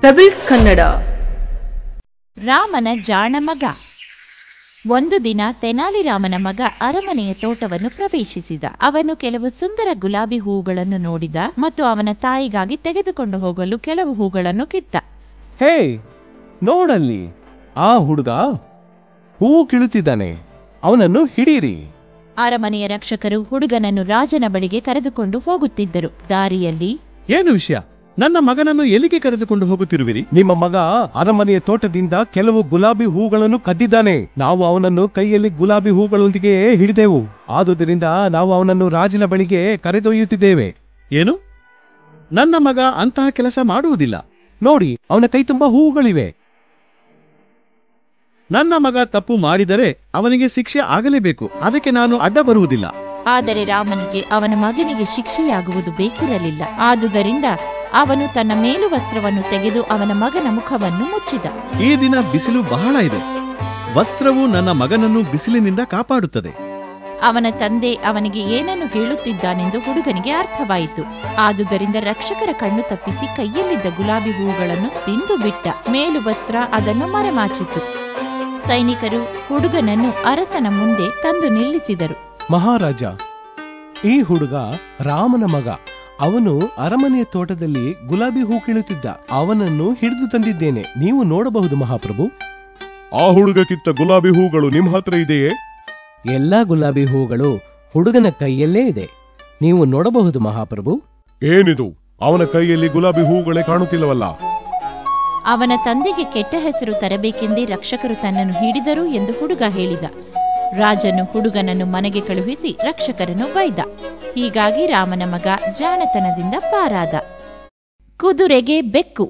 pebbles Kannada ರಾಮನ ಜಾಣ ಮಗ ಒಂದು ದಿನ ತೆನಾಲಿರಾಮನ ಮಗ ಅರಮನೆಯ ತೋಟವನ್ನು ಪ್ರವೇಶಿಸಿದ ಅವನು ಕೆಲವು ಸುಂದರ ಗುಲಾಬಿ ಹೂಗಳನ್ನು ನೋಡಿದ ಮತ್ತು ಅವನ ತಾಯಿಗಾಗಿ ತೆಗೆದುಕೊಂಡು ಹೋಗಲು ಕೆಲವು ಹೂಗಳನ್ನು ಕಿತ್ತ ಹೇ ನೋಡಲ್ಲಿ ಆ ಹುಡುಗ ಹೂವು ಕೀಳುತ್ತಿದ್ದಾನೆ ಅವನನ್ನು ಹಿಡೀರಿ ಅರಮನೆಯ ರಕ್ಷಕರು ಹುಡುಗನನ್ನು ರಾಜನ ಬಳಿಗೆ ಕರೆದುಕೊಂಡು ಹೋಗುತ್ತಿದ್ದರು ದಾರಿಯಲ್ಲಿ ಏನು ವಿಷಯ ನನ್ನ ಮಗನನ್ನು ಎಲ್ಲಿಗೆ ಕರೆದುಕೊಂಡು ಹೋಗುತ್ತಿರುವಿರಿ ನಿಮ್ಮ ಮಗ ಅರಮನೆಯ ತೋಟದಿಂದ ಕೆಲವು ಗುಲಾಬಿ ಹೂಗಳನ್ನು ಕದ್ದಿದ್ದಾನೆ ನಾವು ಅವನನ್ನು ಕೈಯಲ್ಲಿ ಗುಲಾಬಿ ಹೂಗಳೊಂದಿಗೆ ಹಿಡಿದೆವು ಆದುದರಿಂದ ನಾವು ಅವನನ್ನು ರಾಜನ ಬಳಿಗೆ ಕರೆದೊಯ್ಯುತ್ತಿದ್ದೇವೆ ಏನು ನನ್ನ ಮಗ ಅಂತಹ ಕೆಲಸ ಮಾಡುವುದಿಲ್ಲ ನೋಡಿ ಅವನ ಕೈ ತುಂಬಾ ಹೂವುಗಳಿವೆ ನನ್ನ ಮಗ ತಪ್ಪು ಮಾಡಿದರೆ ಅವನಿಗೆ ಶಿಕ್ಷೆ ಆಗಲೇಬೇಕು ಅದಕ್ಕೆ ನಾನು ಅಡ್ಡ ಬರುವುದಿಲ್ಲ ಆದರೆ ರಾಮನಿಗೆ ಅವನ ಮಗನಿಗೆ ಶಿಕ್ಷೆಯಾಗುವುದು ಬೇಕಿರಲಿಲ್ಲ ಆದುದರಿಂದ ಅವನು ತನ್ನ ಮೇಲು ವಸ್ತ್ರವನ್ನು ತೆಗೆದು ಅವನ ಮಗನ ಮುಖವನ್ನು ಮುಚ್ಚಿದ ಈ ದಿನ ಬಿಸಿಲು ಬಹಳ ಇದೆ ವಸ್ತ್ರವು ನನ್ನ ಮಗನನ್ನು ಬಿಸಿಲಿನಿಂದ ಕಾಪಾಡುತ್ತದೆ ಅವನ ತಂದೆ ಅವನಿಗೆ ಏನನ್ನು ಹೇಳುತ್ತಿದ್ದಾನೆಂದು ಹುಡುಗನಿಗೆ ಅರ್ಥವಾಯಿತು ಆದುದರಿಂದ ರಕ್ಷಕರ ಕಣ್ಣು ತಪ್ಪಿಸಿ ಕೈಯಲ್ಲಿದ್ದ ಗುಲಾಬಿ ಹೂಗಳನ್ನು ತಿಂದು ಬಿಟ್ಟ ಮೇಲು ವಸ್ತ್ರ ಅದನ್ನು ಮರೆಮಾಚಿತು ಸೈನಿಕರು ಹುಡುಗನನ್ನು ಅರಸನ ಮುಂದೆ ತಂದು ನಿಲ್ಲಿಸಿದರು ಮಹಾರಾಜ ಈ ಹುಡುಗ ರಾಮನ ಮಗ ಅವನು ಅರಮನೆಯ ತೋಟದಲ್ಲಿ ಗುಲಾಬಿ ಹೂ ಕೀಳುತ್ತಿದ್ದ ಅವನನ್ನು ಹಿಡಿದು ತಂದಿದ್ದೇನೆ ನೀವು ನೋಡಬಹುದು ಮಹಾಪ್ರಭು ಆ ಹುಡುಗ ಕಿತ್ತ ಗುಲಾಬಿ ಹೂಗಳು ನಿಮ್ ಹತ್ರ ಇದೆಯೇ ಎಲ್ಲಾ ಗುಲಾಬಿ ಹೂಗಳು ಹುಡುಗನ ಕೈಯಲ್ಲೇ ಇದೆ ನೀವು ನೋಡಬಹುದು ಮಹಾಪ್ರಭು ಏನಿದು ಅವನ ಕೈಯಲ್ಲಿ ಗುಲಾಬಿ ಹೂಗಳೇ ಕಾಣುತ್ತಿಲ್ಲವಲ್ಲ ಅವನ ತಂದೆಗೆ ಕೆಟ್ಟ ಹೆಸರು ತರಬೇಕೆಂದೇ ರಕ್ಷಕರು ತನ್ನನ್ನು ಹಿಡಿದರು ಎಂದು ಹುಡುಗ ಹೇಳಿದ ರಾಜನು ಹುಡುಗನನ್ನು ಮನೆಗೆ ಕಳುಹಿಸಿ ರಕ್ಷಕರನ್ನು ಬೈದ ಹೀಗಾಗಿ ರಾಮನ ಮಗ ಜಾಣತನದಿಂದ ಪಾರಾದ ಕುದುರೆಗೆ ಬೆಕ್ಕು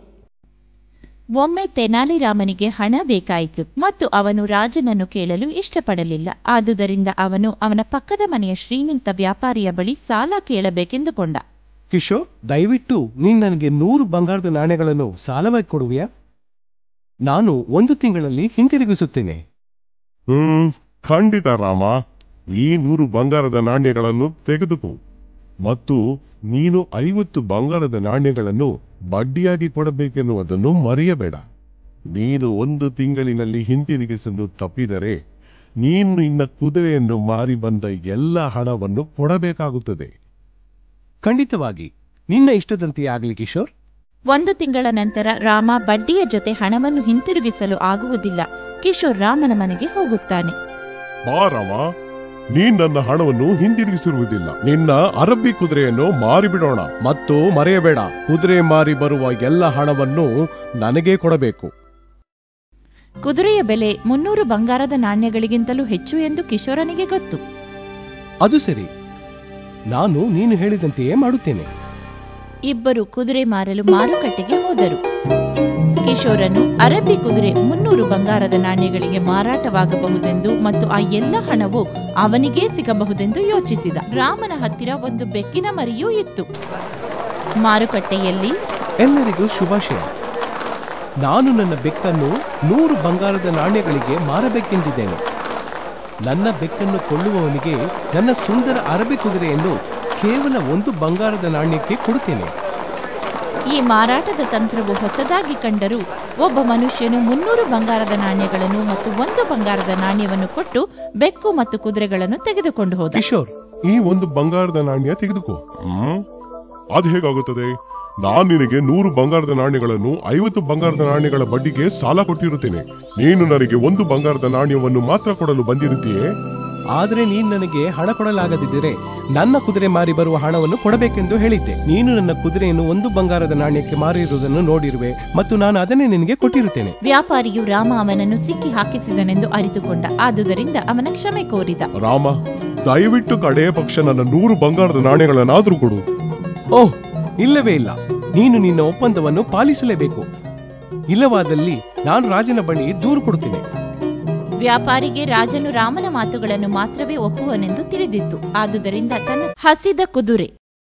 ಒಮ್ಮೆ ತೆನಾಲಿರಾಮನಿಗೆ ಹಣ ಬೇಕಾಯಿತು ಮತ್ತು ಅವನು ರಾಜನನ್ನು ಕೇಳಲು ಇಷ್ಟಪಡಲಿಲ್ಲ ಆದುದರಿಂದ ಅವನು ಅವನ ಪಕ್ಕದ ಮನೆಯ ಶ್ರೀಮಂತ ವ್ಯಾಪಾರಿಯ ಬಳಿ ಸಾಲ ಕೇಳಬೇಕೆಂದುಕೊಂಡ ಕಿಶೋರ್ ದಯವಿಟ್ಟು ನೀನ್ ನನಗೆ ನೂರು ಬಂಗಾರದ ನಾಣ್ಯಗಳನ್ನು ಸಾಲವಾಗಿ ಕೊಡುವಿಯಾ ನಾನು ಒಂದು ತಿಂಗಳಲ್ಲಿ ಹಿಂತಿರುಗಿಸುತ್ತೇನೆ ಹ್ಮ್ ಖಂಡಿತ ರಾಮ ಈ ನೂರು ಬಂಗಾರದ ನಾಣ್ಯಗಳನ್ನು ತೆಗೆದುಕೋ ಮತ್ತು ನೀನು ಐವತ್ತು ಬಂಗಾರದ ನಾಣ್ಯಗಳನ್ನು ಬಡ್ಡಿಯಾಗಿ ಕೊಡಬೇಕೆನ್ನುವುದನ್ನು ಮರೆಯಬೇಡ ನೀನು ಒಂದು ತಿಂಗಳಿನಲ್ಲಿ ಹಿಂತಿರುಗಿಸಲು ತಪ್ಪಿದರೆ ನೀನು ನಿನ್ನ ಕುದುರೆಯನ್ನು ಮಾರಿ ಬಂದ ಎಲ್ಲ ಹಣವನ್ನು ಕೊಡಬೇಕಾಗುತ್ತದೆ ಖಂಡಿತವಾಗಿ ನಿನ್ನ ಇಷ್ಟದಂತೆಯೇ ಆಗಲಿ ಕಿಶೋರ್ ಒಂದು ತಿಂಗಳ ನಂತರ ರಾಮ ಬಡ್ಡಿಯ ಜೊತೆ ಹಣವನ್ನು ಹಿಂತಿರುಗಿಸಲು ಆಗುವುದಿಲ್ಲ ಕಿಶೋರ್ ರಾಮನ ಮನೆಗೆ ಹೋಗುತ್ತಾನೆ ಬಾ ರಾಮ ನೀನ್ ನನ್ನ ಹಣವನ್ನು ಹಿಂದಿರುಗಿಸಿರುವುದಿಲ್ಲ ನಿನ್ನ ಅರಬ್ಬಿ ಕುದುರೆಯನ್ನು ಮಾರಿಬಿಡೋಣ ಮತ್ತು ಮರೆಯಬೇಡ ಕುದುರೆ ಮಾರಿ ಬರುವ ಎಲ್ಲ ಹಣವನ್ನು ನನಗೇ ಕೊಡಬೇಕು ಕುದುರೆಯ ಬೆಲೆ ಮುನ್ನೂರು ಬಂಗಾರದ ನಾಣ್ಯಗಳಿಗಿಂತಲೂ ಹೆಚ್ಚು ಎಂದು ಕಿಶೋರನಿಗೆ ಗೊತ್ತು ಅದು ಸರಿ ನಾನು ನೀನು ಹೇಳಿದಂತೆಯೇ ಮಾಡುತ್ತೇನೆ ಇಬ್ಬರು ಕುದುರೆ ಮಾರಲು ಮಾರುಕಟ್ಟೆಗೆ ಹೋದರು ಕಿಶೋರನು ಅರಬ್ಬಿ ಕುದುರೆ ಮುನ್ನೂರು ಬಂಗಾರದ ನಾಣ್ಯಗಳಿಗೆ ಮಾರಾಟವಾಗಬಹುದೆಂದು ಮತ್ತು ಆ ಎಲ್ಲ ಹಣವು ಅವನಿಗೇ ಸಿಗಬಹುದೆಂದು ಯೋಚಿಸಿದ ರಾಮನ ಹತ್ತಿರ ಒಂದು ಬೆಕ್ಕಿನ ಮರಿಯೂ ಇತ್ತು ಮಾರುಕಟ್ಟೆಯಲ್ಲಿ ಎಲ್ಲರಿಗೂ ಶುಭಾಶಯ ನಾನು ನನ್ನ ಬೆಕ್ಕನ್ನು ನೂರು ಬಂಗಾರದ ನಾಣ್ಯಗಳಿಗೆ ಮಾರಬೇಕೆಂದಿದ್ದೇನೆ ನನ್ನ ಬೆಕ್ಕನ್ನು ಕೊಳ್ಳುವವನಿಗೆ ನನ್ನ ಸುಂದರ ಅರಬಿ ಕುದುರೆಯನ್ನು ಕೇವಲ ಒಂದು ಬಂಗಾರದ ನಾಣ್ಯಕ್ಕೆ ಕೊಡುತ್ತೇನೆ ಈ ಮಾರಾಟದ ತಂತ್ರವು ಹೊಸದಾಗಿ ಕಂಡರೂ ಒಬ್ಬ ಮನುಷ್ಯನು ಮುನ್ನೂರು ಬಂಗಾರದ ನಾಣ್ಯಗಳನ್ನು ಮತ್ತು ಒಂದು ಬಂಗಾರದ ನಾಣ್ಯವನ್ನು ಕೊಟ್ಟು ಬೆಕ್ಕು ಮತ್ತು ಕುದುರೆಗಳನ್ನು ತೆಗೆದುಕೊಂಡು ಹೋದ ಕಿಶೋರ್ ಈ ಒಂದು ಬಂಗಾರದ ನಾಣ್ಯ ತೆಗೆದುಕೋ ಹ್ಮ್ ಅದು ಹೇಗಾಗುತ್ತದೆ ನಾನ್ ನಿನಗೆ ನೂರು ಬಂಗಾರದ ನಾಣ್ಯಗಳನ್ನು ಐವತ್ತು ಬಂಗಾರದ ನಾಣ್ಯಗಳ ಬಡ್ಡಿಗೆ ಸಾಲ ಕೊಟ್ಟಿರುತ್ತೇನೆ ನೀನು ನನಗೆ ಒಂದು ಬಂಗಾರದ ನಾಣ್ಯವನ್ನು ಮಾತ್ರ ಕೊಡಲು ಬಂದಿರುತ್ತೀಯೇ ಆದರೆ ನೀನು ನನಗೆ ಹಣ ಕೊಡಲಾಗದಿದ್ದರೆ ನನ್ನ ಕುದುರೆ ಮಾರಿ ಬರುವ ಹಣವನ್ನು ಕೊಡಬೇಕೆಂದು ಹೇಳಿದ್ದೆ ನೀನು ನನ್ನ ಕುದುರೆಯನ್ನು ಒಂದು ಬಂಗಾರದ ನಾಣ್ಯಕ್ಕೆ ಮಾರಿರುವುದನ್ನು ನೋಡಿರುವೆ ಮತ್ತು ನಾನು ಅದನ್ನೇ ನಿನಗೆ ಕೊಟ್ಟಿರುತ್ತೇನೆ ವ್ಯಾಪಾರಿಯು ರಾಮ ಅವನನ್ನು ಸಿಕ್ಕಿ ಹಾಕಿಸಿದನೆಂದು ಅರಿತುಕೊಂಡ ಆದುದರಿಂದ ಅವನ ಕ್ಷಮೆ ಕೋರಿದ ರಾಮ ದಯವಿಟ್ಟು ಕಡೆಯ ಪಕ್ಷ ನನ್ನ ನೂರು ಬಂಗಾರದ ನಾಣ್ಯಗಳನ್ನಾದ್ರೂ ಕೊಡು ಓಹ್ ಇಲ್ಲವೇ ಇಲ್ಲ ನೀನು ನಿನ್ನ ಒಪ್ಪಂದವನ್ನು ಪಾಲಿಸಲೇಬೇಕು ಇಲ್ಲವಾದಲ್ಲಿ ನಾನು ರಾಜನ ಬಳಿ ದೂರು ಕೊಡುತ್ತೇನೆ ವ್ಯಾಪಾರಿಗೆ ರಾಜನು ರಾಮನ ಮಾತುಗಳನ್ನು ಮಾತ್ರವೇ ಒಪ್ಪುವನೆಂದು ತಿಳಿದಿತ್ತು ಆದುದರಿಂದ ತನ್ನ ಹಸಿದ ಕುದುರೆ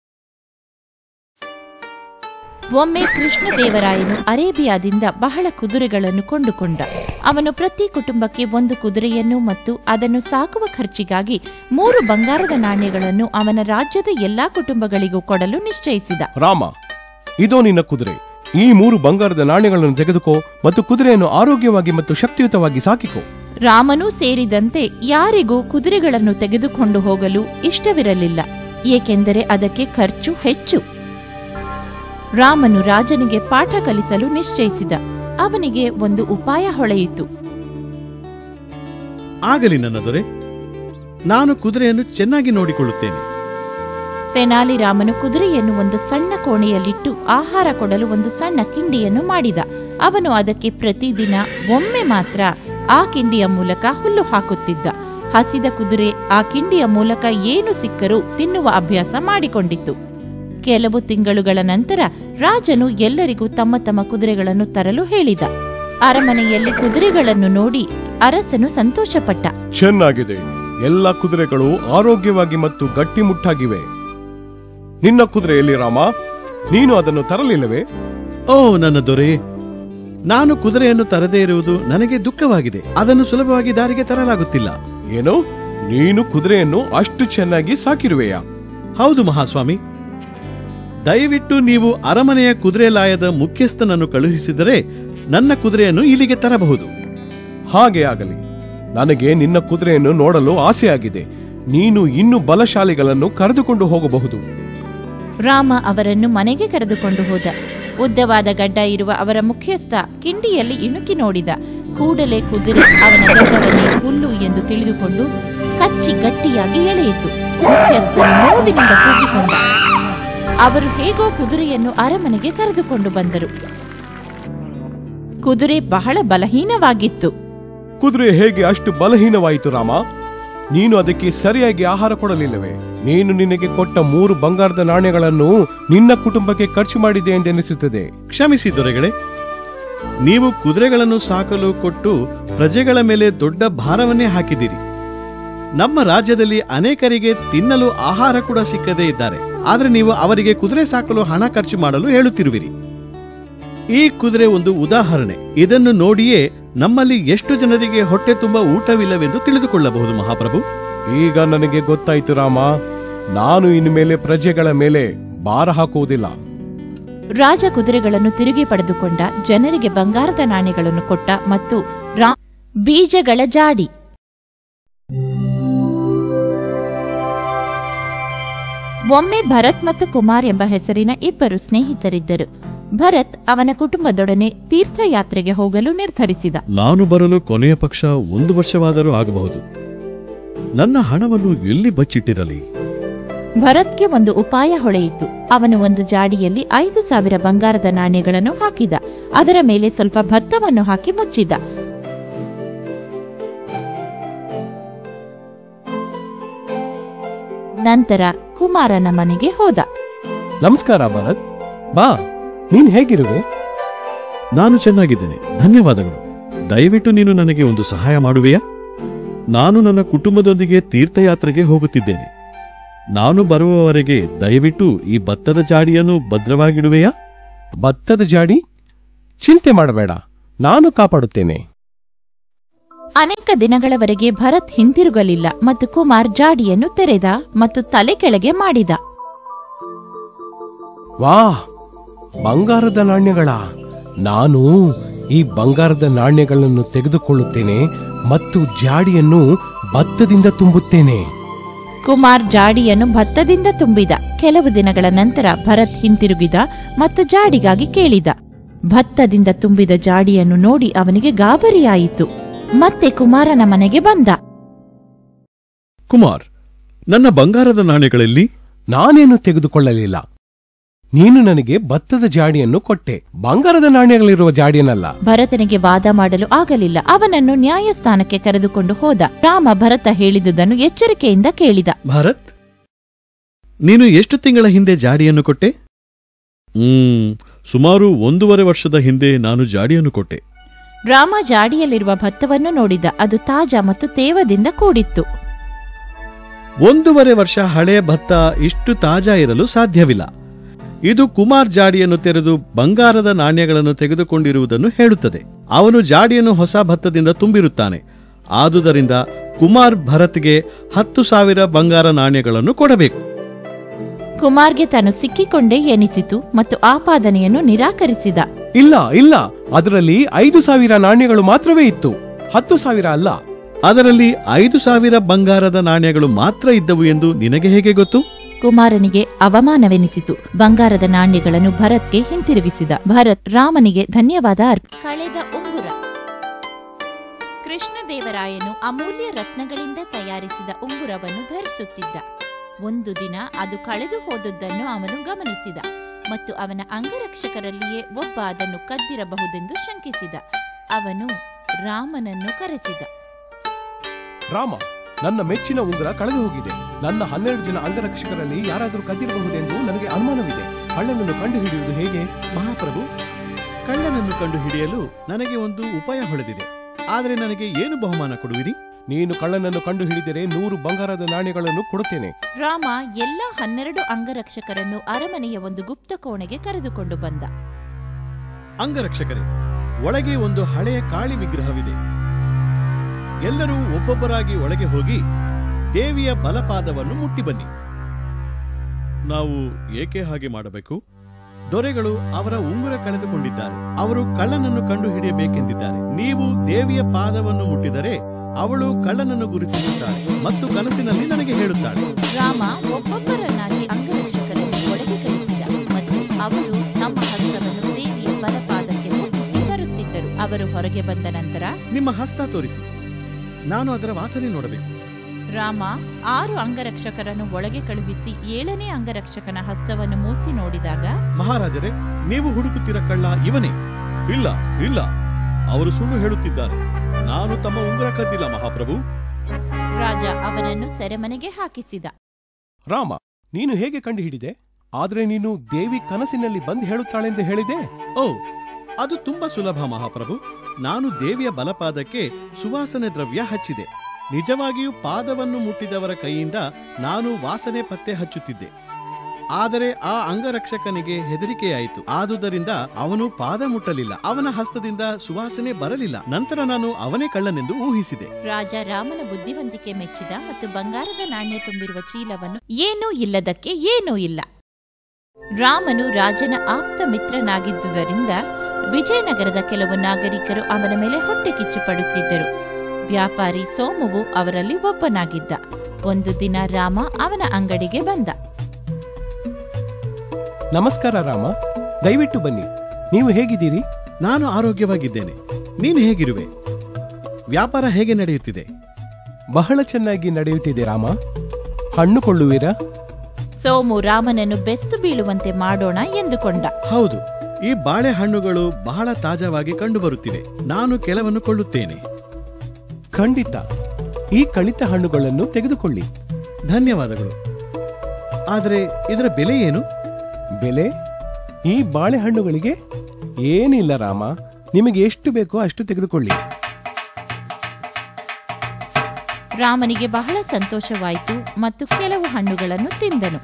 ಒಮ್ಮೆ ಕೃಷ್ಣದೇವರಾಯನು ಅರೇಬಿಯಾದಿಂದ ಬಹಳ ಕುದುರೆಗಳನ್ನು ಕೊಂಡುಕೊಂಡ ಅವನು ಪ್ರತಿ ಕುಟುಂಬಕ್ಕೆ ಒಂದು ಕುದುರೆಯನ್ನು ಮತ್ತು ಅದನ್ನು ಸಾಕುವ ಖರ್ಚಿಗಾಗಿ ಮೂರು ಬಂಗಾರದ ನಾಣ್ಯಗಳನ್ನು ಅವನ ರಾಜ್ಯದ ಎಲ್ಲಾ ಕುಟುಂಬಗಳಿಗೂ ಕೊಡಲು ನಿಶ್ಚಯಿಸಿದ ರಾಮ ಇದೋ ನಿನ್ನ ಕುದುರೆ ಈ ಮೂರು ಬಂಗಾರದ ನಾಣ್ಯಗಳನ್ನು ತೆಗೆದುಕೋ ಮತ್ತು ಕುದುರೆಯನ್ನು ಆರೋಗ್ಯವಾಗಿ ಮತ್ತು ಶಕ್ತಿಯುತವಾಗಿ ಸಾಕಿಕೋ ರಾಮನೂ ಸೇರಿದಂತೆ ಯಾರಿಗೂ ಕುದುರೆಗಳನ್ನು ತೆಗೆದುಕೊಂಡು ಹೋಗಲು ಇಷ್ಟವಿರಲಿಲ್ಲ ಏಕೆಂದರೆ ಅದಕ್ಕೆ ಖರ್ಚು ಹೆಚ್ಚು ರಾಮನು ರಾಜನಿಗೆ ಪಾಠ ಕಲಿಸಲು ನಿಶ್ಚಯಿಸಿದ ಅವನಿಗೆ ಒಂದು ಉಪಾಯ ಹೊಳೆಯಿತು ಆಗಲಿ ನನ್ನ ದೊರೆ ನಾನು ಕುದುರೆಯನ್ನು ಚೆನ್ನಾಗಿ ನೋಡಿಕೊಳ್ಳುತ್ತೇನೆ ತೆನಾಲಿ ರಾಮನು ಕುದುರೆಯನ್ನು ಒಂದು ಸಣ್ಣ ಕೋಣೆಯಲ್ಲಿಟ್ಟು ಆಹಾರ ಕೊಡಲು ಒಂದು ಸಣ್ಣ ಕಿಂಡಿಯನ್ನು ಮಾಡಿದ ಅವನು ಅದಕ್ಕೆ ಪ್ರತಿದಿನ ಒಮ್ಮೆ ಮಾತ್ರ ಆ ಕಿಂಡಿಯ ಮೂಲಕ ಹುಲ್ಲು ಹಾಕುತ್ತಿದ್ದ ಹಸಿದ ಕುದುರೆ ಆ ಕಿಂಡಿಯ ಮೂಲಕ ಏನು ಸಿಕ್ಕರೂ ತಿನ್ನುವ ಅಭ್ಯಾಸ ಮಾಡಿಕೊಂಡಿತ್ತು ಕೆಲವು ತಿಂಗಳುಗಳ ನಂತರ ರಾಜನು ಎಲ್ಲರಿಗೂ ತಮ್ಮ ತಮ್ಮ ಕುದುರೆಗಳನ್ನು ತರಲು ಹೇಳಿದ ಅರಮನೆಯಲ್ಲಿ ಕುದುರೆಗಳನ್ನು ನೋಡಿ ಅರಸನು ಸಂತೋಷಪಟ್ಟ ಚೆನ್ನಾಗಿದೆ ಎಲ್ಲ ಕುದುರೆಗಳು ಆರೋಗ್ಯವಾಗಿ ಮತ್ತು ಗಟ್ಟಿಮುಟ್ಟಾಗಿವೆ ನಿನ್ನ ಕುದುರೆಯಲ್ಲಿ ರಾಮ ನೀನು ಅದನ್ನು ತರಲಿಲ್ಲವೇ ಓ ನನ್ನ ದೊರೆ ನಾನು ಕುದುರೆಯನ್ನು ತರದೇ ಇರುವುದು ನನಗೆ ದುಃಖವಾಗಿದೆ ಅದನ್ನು ಸುಲಭವಾಗಿ ದಾರಿಗೆ ತರಲಾಗುತ್ತಿಲ್ಲ ಏನು ನೀನು ಕುದುರೆಯನ್ನು ಅಷ್ಟು ಚೆನ್ನಾಗಿ ಸಾಕಿರುವೆಯಾ ಹೌದು ಮಹಾಸ್ವಾಮಿ ದಯವಿಟ್ಟು ನೀವು ಅರಮನೆಯ ಕುದುರೆ ಲಾಯದ ಮುಖ್ಯಸ್ಥನನ್ನು ಕಳುಹಿಸಿದರೆ ನನ್ನ ಕುದುರೆಯನ್ನು ಇಲ್ಲಿಗೆ ತರಬಹುದು ಹಾಗೆ ಆಗಲಿ ನನಗೆ ನಿನ್ನ ಕುದುರೆಯನ್ನು ನೋಡಲು ಆಸೆಯಾಗಿದೆ ನೀನು ಇನ್ನು ಬಲಶಾಲಿಗಳನ್ನು ಕರೆದುಕೊಂಡು ಹೋಗಬಹುದು ರಾಮ ಅವರನ್ನು ಮನೆಗೆ ಕರೆದುಕೊಂಡು ಹೋದ ಉದ್ದವಾದ ಗಡ್ಡ ಇರುವ ಅವರ ಮುಖ್ಯಸ್ಥ ಕಿಂಡಿಯಲ್ಲಿ ಇಣುಕಿ ನೋಡಿದ ಕೂಡಲೇ ಕುದುರೆ ಅವನ ಗಡ್ಡವನ್ನೇ ಹುಲ್ಲು ಎಂದು ತಿಳಿದುಕೊಂಡು ಕಚ್ಚಿ ಗಟ್ಟಿಯಾಗಿ ಎಳೆಯಿತು ಮುಖ್ಯಸ್ಥನು ನೋವಿನಿಂದ ಕೂಗಿಕೊಂಡ ಅವರು ಹೇಗೋ ಕುದುರೆಯನ್ನು ಅರಮನೆಗೆ ಕರೆದುಕೊಂಡು ಬಂದರು ಕುದುರೆ ಬಹಳ ಬಲಹೀನವಾಗಿತ್ತು ಕುದುರೆ ಹೇಗೆ ಅಷ್ಟು ಬಲಹೀನವಾಯಿತು ರಾಮ ನೀನು ಅದಕ್ಕೆ ಸರಿಯಾಗಿ ಆಹಾರ ಕೊಡಲಿಲ್ಲವೇ ನೀನು ನಿನಗೆ ಕೊಟ್ಟ ಮೂರು ಬಂಗಾರದ ನಾಣ್ಯಗಳನ್ನು ನಿನ್ನ ಕುಟುಂಬಕ್ಕೆ ಖರ್ಚು ಮಾಡಿದೆ ಎಂದೆನಿಸುತ್ತದೆ ಕ್ಷಮಿಸಿ ದೊರೆಗಳೇ ನೀವು ಕುದುರೆಗಳನ್ನು ಸಾಕಲು ಕೊಟ್ಟು ಪ್ರಜೆಗಳ ಮೇಲೆ ದೊಡ್ಡ ಭಾರವನ್ನೇ ಹಾಕಿದಿರಿ ನಮ್ಮ ರಾಜ್ಯದಲ್ಲಿ ಅನೇಕರಿಗೆ ತಿನ್ನಲು ಆಹಾರ ಕೂಡ ಸಿಕ್ಕದೇ ಇದ್ದಾರೆ ಆದ್ರೆ ನೀವು ಅವರಿಗೆ ಕುದುರೆ ಸಾಕಲು ಹಣ ಖರ್ಚು ಮಾಡಲು ಹೇಳುತ್ತಿರುವಿರಿ ಈ ಕುದುರೆ ಒಂದು ಉದಾಹರಣೆ ಇದನ್ನು ನೋಡಿಯೇ ನಮ್ಮಲ್ಲಿ ಎಷ್ಟು ಜನರಿಗೆ ಹೊಟ್ಟೆ ತುಂಬ ಊಟವಿಲ್ಲವೆಂದು ತಿಳಿದುಕೊಳ್ಳಬಹುದು ಮಹಾಪ್ರಭು ಈಗ ನನಗೆ ಗೊತ್ತಾಯ್ತು ರಾಮ ನಾನು ಇನ್ನು ಮೇಲೆ ಪ್ರಜೆಗಳ ಮೇಲೆ ಭಾರ ಹಾಕುವುದಿಲ್ಲ ರಾಜ ಕುದುರೆಗಳನ್ನು ತಿರುಗಿ ಪಡೆದುಕೊಂಡ ಜನರಿಗೆ ಬಂಗಾರದ ನಾಣ್ಯಗಳನ್ನು ಕೊಟ್ಟ ಮತ್ತು ರಾ ಬೀಜಗಳ ಜಾಡಿ ಒಮ್ಮೆ ಭರತ್ ಮತ್ತು ಕುಮಾರ್ ಎಂಬ ಹೆಸರಿನ ಇಬ್ಬರು ಸ್ನೇಹಿತರಿದ್ದರು ಭರತ್ ಅವನ ಕುಟುಂಬದೊಡನೆ ತೀರ್ಥಯಾತ್ರೆಗೆ ಹೋಗಲು ನಿರ್ಧರಿಸಿದ ನಾನು ಬರಲು ಕೊನೆಯ ಪಕ್ಷ ಒಂದು ವರ್ಷವಾದರೂ ಆಗಬಹುದು ನನ್ನ ಹಣವನ್ನು ಎಲ್ಲಿ ಬಚ್ಚಿಟ್ಟಿರಲಿ ಭರತ್ಗೆ ಒಂದು ಉಪಾಯ ಹೊಳೆಯಿತು ಅವನು ಒಂದು ಜಾಡಿಯಲ್ಲಿ ಐದು ಸಾವಿರ ಬಂಗಾರದ ನಾಣ್ಯಗಳನ್ನು ಹಾಕಿದ ಅದರ ಮೇಲೆ ಸ್ವಲ್ಪ ಭತ್ತವನ್ನು ಹಾಕಿ ಮುಚ್ಚಿದ ನಂತರ ಕುಮಾರನ ಮನೆಗೆ ಹೋದ ನಮಸ್ಕಾರ ಭರತ್ ಬಾ ನೀನ್ ಹೇಗಿರುವೆ ನಾನು ಚೆನ್ನಾಗಿದ್ದೇನೆ ಧನ್ಯವಾದಗಳು ದಯವಿಟ್ಟು ನೀನು ನನಗೆ ಒಂದು ಸಹಾಯ ಮಾಡುವೆಯಾ ನಾನು ನನ್ನ ಕುಟುಂಬದೊಂದಿಗೆ ತೀರ್ಥಯಾತ್ರೆಗೆ ಹೋಗುತ್ತಿದ್ದೇನೆ ನಾನು ಬರುವವರೆಗೆ ದಯವಿಟ್ಟು ಈ ಭತ್ತದ ಜಾಡಿಯನ್ನು ಭದ್ರವಾಗಿಡುವೆಯಾ ಭತ್ತದ ಜಾಡಿ ಚಿಂತೆ ಮಾಡಬೇಡ ನಾನು ಕಾಪಾಡುತ್ತೇನೆ ಅನೇಕ ದಿನಗಳವರೆಗೆ ಭರತ್ ಹಿಂತಿರುಗಲಿಲ್ಲ ಮತ್ತು ಕುಮಾರ್ ಜಾಡಿಯನ್ನು ತೆರೆದ ಮತ್ತು ತಲೆ ಕೆಳಗೆ ಮಾಡಿದ ವಾಹ್ ಬಂಗಾರದ ನಾಣ್ಯಗಳ ನಾನು ಈ ಬಂಗಾರದ ನಾಣ್ಯಗಳನ್ನು ತೆಗೆದುಕೊಳ್ಳುತ್ತೇನೆ ಮತ್ತು ಜಾಡಿಯನ್ನು ಭತ್ತದಿಂದ ತುಂಬುತ್ತೇನೆ ಕುಮಾರ್ ಜಾಡಿಯನ್ನು ಭತ್ತದಿಂದ ತುಂಬಿದ ಕೆಲವು ದಿನಗಳ ನಂತರ ಭರತ್ ಹಿಂತಿರುಗಿದ ಮತ್ತು ಜಾಡಿಗಾಗಿ ಕೇಳಿದ ಭತ್ತದಿಂದ ತುಂಬಿದ ಜಾಡಿಯನ್ನು ನೋಡಿ ಅವನಿಗೆ ಗಾಬರಿಯಾಯಿತು ಮತ್ತೆ ಕುಮಾರನ ಮನೆಗೆ ಬಂದ ಕುಮಾರ್ ನನ್ನ ಬಂಗಾರದ ನಾಣ್ಯಗಳಲ್ಲಿ ನಾನೇನು ತೆಗೆದುಕೊಳ್ಳಲಿಲ್ಲ ನೀನು ನನಗೆ ಭತ್ತದ ಜಾಡಿಯನ್ನು ಕೊಟ್ಟೆ ಬಂಗಾರದ ನಾಣ್ಯಗಳಿರುವ ಜಾಡಿಯನ್ನಲ್ಲ ಭರತನಿಗೆ ವಾದ ಮಾಡಲು ಆಗಲಿಲ್ಲ ಅವನನ್ನು ನ್ಯಾಯಸ್ಥಾನಕ್ಕೆ ಕರೆದುಕೊಂಡು ಹೋದ ರಾಮ ಭರತ ಹೇಳಿದುದನ್ನು ಎಚ್ಚರಿಕೆಯಿಂದ ಕೇಳಿದ ಭಾರತ್ ನೀನು ಎಷ್ಟು ತಿಂಗಳ ಹಿಂದೆ ಜಾಡಿಯನ್ನು ಕೊಟ್ಟೆ ಹ್ಮ್ ಸುಮಾರು ಒಂದೂವರೆ ವರ್ಷದ ಹಿಂದೆ ನಾನು ಜಾಡಿಯನ್ನು ಕೊಟ್ಟೆ ರಾಮ ಜಾಡಿಯಲ್ಲಿರುವ ಭತ್ತವನ್ನು ನೋಡಿದ ಅದು ತಾಜಾ ಮತ್ತು ತೇವದಿಂದ ಕೂಡಿತ್ತು ಒಂದೂವರೆ ವರ್ಷ ಹಳೆಯ ಭತ್ತ ಇಷ್ಟು ತಾಜಾ ಇರಲು ಸಾಧ್ಯವಿಲ್ಲ ಇದು ಕುಮಾರ್ ಜಾಡಿಯನ್ನು ತೆರೆದು ಬಂಗಾರದ ನಾಣ್ಯಗಳನ್ನು ತೆಗೆದುಕೊಂಡಿರುವುದನ್ನು ಹೇಳುತ್ತದೆ ಅವನು ಜಾಡಿಯನ್ನು ಹೊಸ ಭತ್ತದಿಂದ ತುಂಬಿರುತ್ತಾನೆ ಆದುದರಿಂದ ಕುಮಾರ್ ಭರತ್ಗೆ ಹತ್ತು ಸಾವಿರ ಬಂಗಾರ ನಾಣ್ಯಗಳನ್ನು ಕೊಡಬೇಕು ಕುಮಾರ್ಗೆ ತಾನು ಸಿಕ್ಕಿಕೊಂಡೇ ಎನಿಸಿತು ಮತ್ತು ಆಪಾದನೆಯನ್ನು ನಿರಾಕರಿಸಿದ ಇಲ್ಲ ಇಲ್ಲ ಅದರಲ್ಲಿ ಐದು ಸಾವಿರ ನಾಣ್ಯಗಳು ಮಾತ್ರವೇ ಇತ್ತು ಹತ್ತು ಸಾವಿರ ಅಲ್ಲ ಅದರಲ್ಲಿ ಐದು ಸಾವಿರ ಬಂಗಾರದ ನಾಣ್ಯಗಳು ಮಾತ್ರ ಇದ್ದವು ಎಂದು ನಿನಗೆ ಹೇಗೆ ಗೊತ್ತು ಕುಮಾರನಿಗೆ ಅವಮಾನವೆನಿಸಿತು ಬಂಗಾರದ ನಾಣ್ಯಗಳನ್ನು ಭರತ್ಗೆ ಹಿಂತಿರುಗಿಸಿದ ಭರತ್ ರಾಮನಿಗೆ ಧನ್ಯವಾದ ಅರ್ಪ ಕಳೆದ ಉಂಗುರ ಕೃಷ್ಣದೇವರಾಯನು ಅಮೂಲ್ಯ ರತ್ನಗಳಿಂದ ತಯಾರಿಸಿದ ಉಂಗುರವನ್ನು ಧರಿಸುತ್ತಿದ್ದ ಒಂದು ದಿನ ಅದು ಕಳೆದು ಹೋದದ್ದನ್ನು ಅವನು ಗಮನಿಸಿದ ಮತ್ತು ಅವನ ಅಂಗರಕ್ಷಕರಲ್ಲಿಯೇ ಒಬ್ಬ ಅದನ್ನು ಕದ್ದಿರಬಹುದೆಂದು ಶಂಕಿಸಿದ ಅವನು ರಾಮನನ್ನು ಕರೆಸಿದ ರಾಮ ನನ್ನ ಮೆಚ್ಚಿನ ಉಂಗುರ ಕಳೆದು ಹೋಗಿದೆ ನನ್ನ ಹನ್ನೆರಡು ಜನ ಅಂಗರಕ್ಷಕರಲ್ಲಿ ಯಾರಾದರೂ ಕದ್ದಿರಬಹುದೆಂದು ನನಗೆ ಅನುಮಾನವಿದೆ ಕಳ್ಳನನ್ನು ಕಂಡುಹಿಡಿಯುವುದು ಹೇಗೆ ಮಹಾಪ್ರಭು ಕಳ್ಳನನ್ನು ಕಂಡು ಹಿಡಿಯಲು ನನಗೆ ಒಂದು ಉಪಾಯ ಹೊಳೆದಿದೆ ಆದರೆ ನನಗೆ ಏನು ಬಹುಮಾನ ಕೊಡುವಿರಿ ನೀನು ಕಳ್ಳನನ್ನು ಕಂಡು ಹಿಡಿದರೆ ನೂರು ಬಂಗಾರದ ನಾಣ್ಯಗಳನ್ನು ಕೊಡುತ್ತೇನೆ ರಾಮ ಎಲ್ಲ ಹನ್ನೆರಡು ಅಂಗರಕ್ಷಕರನ್ನು ಅರಮನೆಯ ಒಂದು ಗುಪ್ತ ಕೋಣೆಗೆ ಕರೆದುಕೊಂಡು ಬಂದ ಅಂಗರಕ್ಷಕರೇ ಒಳಗೆ ಒಂದು ಹಳೆಯ ಕಾಳಿ ವಿಗ್ರಹವಿದೆ ಎಲ್ಲರೂ ಒಬ್ಬೊಬ್ಬರಾಗಿ ಒಳಗೆ ಹೋಗಿ ದೇವಿಯ ಬಲಪಾದವನ್ನು ಮುಟ್ಟಿ ಬನ್ನಿ ನಾವು ಏಕೆ ಹಾಗೆ ಮಾಡಬೇಕು ದೊರೆಗಳು ಅವರ ಉಂಗುರ ಕಳೆದುಕೊಂಡಿದ್ದಾರೆ ಅವರು ಕಳ್ಳನನ್ನು ಕಂಡು ಹಿಡಿಯಬೇಕೆಂದಿದ್ದಾರೆ ನೀವು ದೇವಿಯ ಪಾದವನ್ನು ಮುಟ್ಟಿದರೆ ಅವಳು ಕಳ್ಳನನ್ನು ಗುರುತಿಸುತ್ತಾಳೆ ಮತ್ತು ಕನಸಿನಲ್ಲಿ ನನಗೆ ಹೇಳುತ್ತಾಳೆ ರಾಮ ಒಬ್ಬೊಬ್ಬರನ್ನಾಗಿ ಅಂಗರಕ್ಷಕರನ್ನು ಒಳಗೆ ಕಳಿಸಿದ ಮತ್ತು ಅವರು ತಮ್ಮ ಹಸ್ತವನ್ನು ದೇವಿಯ ಬಲಪಾದಕ್ಕೆ ಮುಟ್ಟಿಸಿ ಬರುತ್ತಿದ್ದರು ಅವರು ಹೊರಗೆ ಬಂದ ನಂತರ ನಿಮ್ಮ ಹಸ್ತ ತೋರಿಸಿ ನಾನು ಅದರ ವಾಸನೆ ನೋಡಬೇಕು ರಾಮ ಆರು ಅಂಗರಕ್ಷಕರನ್ನು ಒಳಗೆ ಕಳುಹಿಸಿ ಏಳನೇ ಅಂಗರಕ್ಷಕನ ಹಸ್ತವನ್ನು ಮೂಸಿ ನೋಡಿದಾಗ ಮಹಾರಾಜರೇ ನೀವು ಹುಡುಕುತ್ತಿರ ಕಳ್ಳ ಇವನೇ ಇಲ್ಲ ಇಲ್ಲ ಅವರು ಸುಳ್ಳು ಹೇಳುತ್ತಿದ್ದಾರೆ ನಾನು ತಮ್ಮ ಉಂಗುರ ಕದ್ದಿಲ್ಲ ಮಹಾಪ್ರಭು ರಾಜ ಅವನನ್ನು ಸೆರೆಮನೆಗೆ ಹಾಕಿಸಿದ ರಾಮ ನೀನು ಹೇಗೆ ಕಂಡು ಹಿಡಿದೆ ಆದ್ರೆ ನೀನು ದೇವಿ ಕನಸಿನಲ್ಲಿ ಬಂದು ಹೇಳುತ್ತಾಳೆಂದು ಹೇಳಿದೆ ಓ ಅದು ತುಂಬಾ ಸುಲಭ ಮಹಾಪ್ರಭು ನಾನು ದೇವಿಯ ಬಲಪಾದಕ್ಕೆ ಸುವಾಸನೆ ದ್ರವ್ಯ ಹಚ್ಚಿದೆ ನಿಜವಾಗಿಯೂ ಪಾದವನ್ನು ಮುಟ್ಟಿದವರ ಕೈಯಿಂದ ನಾನು ವಾಸನೆ ಪತ್ತೆ ಹಚ್ಚುತ್ತಿದ್ದೆ ಆದರೆ ಆ ಅಂಗರಕ್ಷಕನಿಗೆ ಹೆದರಿಕೆಯಾಯಿತು ಆದುದರಿಂದ ಅವನು ಪಾದ ಮುಟ್ಟಲಿಲ್ಲ ಅವನ ಹಸ್ತದಿಂದ ಸುವಾಸನೆ ಬರಲಿಲ್ಲ ನಂತರ ನಾನು ಅವನೇ ಕಳ್ಳನೆಂದು ಊಹಿಸಿದೆ ರಾಜ ರಾಮನ ಬುದ್ಧಿವಂತಿಕೆ ಮೆಚ್ಚಿದ ಮತ್ತು ಬಂಗಾರದ ನಾಣ್ಯ ತುಂಬಿರುವ ಚೀಲವನ್ನು ಏನೂ ಇಲ್ಲದಕ್ಕೆ ಏನೂ ಇಲ್ಲ ರಾಮನು ರಾಜನ ಆಪ್ತ ಮಿತ್ರನಾಗಿದ್ದುದರಿಂದ ವಿಜಯನಗರದ ಕೆಲವು ನಾಗರಿಕರು ಅವನ ಮೇಲೆ ಹೊಟ್ಟೆ ಕಿಚ್ಚು ಪಡುತ್ತಿದ್ದರು ವ್ಯಾಪಾರಿ ಸೋಮುವು ಅವರಲ್ಲಿ ಒಬ್ಬನಾಗಿದ್ದ ಒಂದು ದಿನ ರಾಮ ಅವನ ಅಂಗಡಿಗೆ ಬಂದ ನಮಸ್ಕಾರ ರಾಮ ದಯವಿಟ್ಟು ಬನ್ನಿ ನೀವು ಹೇಗಿದ್ದೀರಿ ನಾನು ಆರೋಗ್ಯವಾಗಿದ್ದೇನೆ ನೀನು ಹೇಗಿರುವೆ ವ್ಯಾಪಾರ ಹೇಗೆ ನಡೆಯುತ್ತಿದೆ ಬಹಳ ಚೆನ್ನಾಗಿ ನಡೆಯುತ್ತಿದೆ ರಾಮ ಹಣ್ಣು ಕೊಳ್ಳುವಿರಾ ಸೋಮು ರಾಮನನ್ನು ಬೆಸ್ತು ಬೀಳುವಂತೆ ಮಾಡೋಣ ಎಂದುಕೊಂಡ ಹೌದು ಈ ಬಾಳೆಹಣ್ಣುಗಳು ಬಹಳ ತಾಜಾವಾಗಿ ಕಂಡುಬರುತ್ತಿವೆ ನಾನು ಕೆಲವನ್ನು ಕೊಳ್ಳುತ್ತೇನೆ ಖಂಡಿತ ಈ ಕಳಿತ ಹಣ್ಣುಗಳನ್ನು ತೆಗೆದುಕೊಳ್ಳಿ ಧನ್ಯವಾದಗಳು ಆದರೆ ಇದರ ಬೆಲೆ ಏನು ಬೆಲೆ ಈ ಬಾಳೆಹಣ್ಣುಗಳಿಗೆ ಏನಿಲ್ಲ ರಾಮ ನಿಮಗೆ ಎಷ್ಟು ಬೇಕೋ ಅಷ್ಟು ತೆಗೆದುಕೊಳ್ಳಿ ರಾಮನಿಗೆ ಬಹಳ ಸಂತೋಷವಾಯಿತು ಮತ್ತು ಕೆಲವು ಹಣ್ಣುಗಳನ್ನು ತಿಂದನು